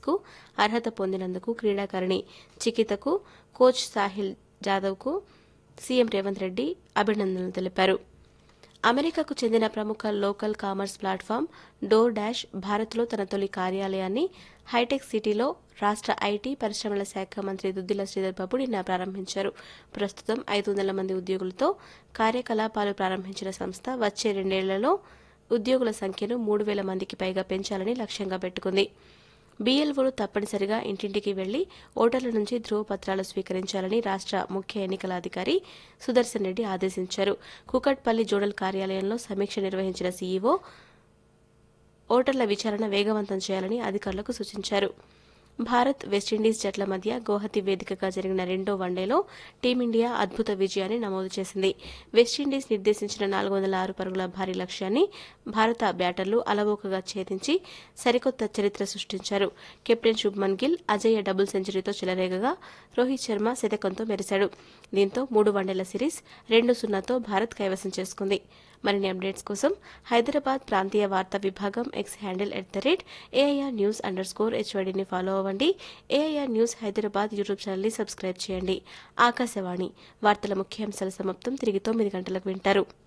కు అర్హత పొందినందుకు క్రీడాకారిణి చికితకు కోచ్ సాహిల్ జాదవ్కు సీఎం రేవంత్ రెడ్డి అభినందనలు తెలిపారు అమెరికాకు చెందిన ప్రముఖ local commerce platform DoorDash భారత్లో తన తొలి కార్యాలయాన్ని హైటెక్ సిటీలో రాష్ట్ర ఐటీ పరిశ్రమల శాఖ మంత్రి దుద్దిల శ్రీధర్ బాబు నిన్న ప్రారంభించారు ప్రస్తుతం ఐదు వందల మంది ఉద్యోగులతో కార్యకలాపాలు ప్రారంభించిన సంస్థ వచ్చే రెండేళ్లలో ఉద్యోగుల సంఖ్యను మూడు వేల మందికి పైగా పెంచాలని లక్ష్యంగా పెట్టుకుంది బీఎల్ఓలు తప్పనిసరిగా ఇంటింటికి వెళ్లి ఓటర్ల నుంచి ధృవపత్రాలు స్వీకరించాలని రాష్ట్ర ముఖ్య ఎన్నికల అధికారి సుదర్శన్ రెడ్డి ఆదేశించారు కుకట్పల్లి జోడల్ కార్యాలయంలో సమీక్ష నిర్వహించిన సీఈఓ ఓటర్ల విచారణ వేగవంతం చేయాలని అధికారులకు సూచించారు భారత్ వెస్టిండీస్ జట్ల మధ్య గౌహతి వేదికగా జరిగిన రెండో వన్డేలో టీమిండియా అద్భుత విజయాన్ని నమోదు చేసింది వెస్టిండీస్ నిర్దేశించిన నాలుగు వందల ఆరు పరుగుల భారీ లక్ష్యాన్ని భారత బ్యాటర్లు అలవోకగా ఛేదించి సరికొత్త చరిత్ర సృష్టించారు కెప్టెన్ శుభ్మన్ గిల్ అజయ్య డబుల్ సెంచరీతో చెలరేగగా రోహిత్ శర్మ శతకంతో మెరిశాడు దీంతో మూడు వన్డేల సిరీస్ రెండు సున్నాతో భారత్ కైవసం చేసుకుంది మరిన్ని అప్డేట్స్ కోసం హైదరాబాద్ ప్రాంతీయ వార్తా విభాగం X handle at the rate AIR news under score హెచ్వైడిని ఫాలో అవ్వండి ఏఐఆర్ న్యూస్ హైదరాబాద్ యూట్యూబ్ ఛానల్ని సబ్స్క్రైబ్ చేయండి ఆకాశవాణి వార్తల ముఖ్యాంశాల సమాప్తం తిరిగి తొమ్మిది గంటలకు వింటారు